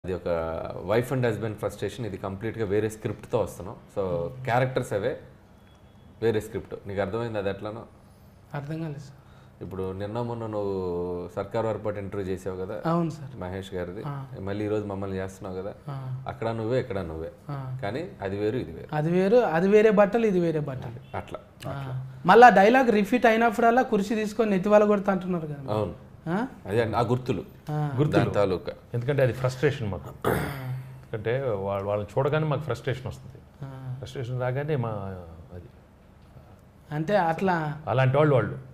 అది ఒక wife and husband frustration ఇది కంప్లీట్గా వేరే స్క్రిప్ట్తో వస్తున్నాం సో క్యారెక్టర్స్ అవే వేరే స్క్రిప్ట్ నీకు అర్థమైంది అది ఎట్లానో అర్థం కాలేదు సార్ ఇప్పుడు నిన్న మొన్న నువ్వు సర్కార్ వారిపాటు ఇంటర్వ్యూ చేసావు కదా అవును సార్ మహేష్ గారిది మళ్ళీ ఈరోజు మమ్మల్ని చేస్తున్నావు కదా ఆ. అక్కడ నువ్వే ఇక్కడ నువ్వే ఆ. కానీ అది వేరు ఇది వేరు అది వేరు అది వేరే బట్టలు ఇది వేరే బట్టలు అట్లా ఆ. మళ్ళా డైలాగ్ రిపీట్ అయినప్పుడల్లా కుర్చీ తీసుకొని నెత్తివాళ్ళ కొడుతా అంటున్నారు కదా అవును ఆ? అదే అండి, ఆ గుర్తులు దాని తాలూకా ఎందుకంటే అది ఫ్రస్ట్రేషన్ మాకు ఎందుకంటే వాళ్ళు వాళ్ళని చూడగానే మాకు ఫ్రస్ట్రేషన్ వస్తుంది ఆ. ఫ్రస్ట్రేషన్ రాగానే మా అది అంటే అట్లా అలాంటి వాళ్ళు వాళ్ళు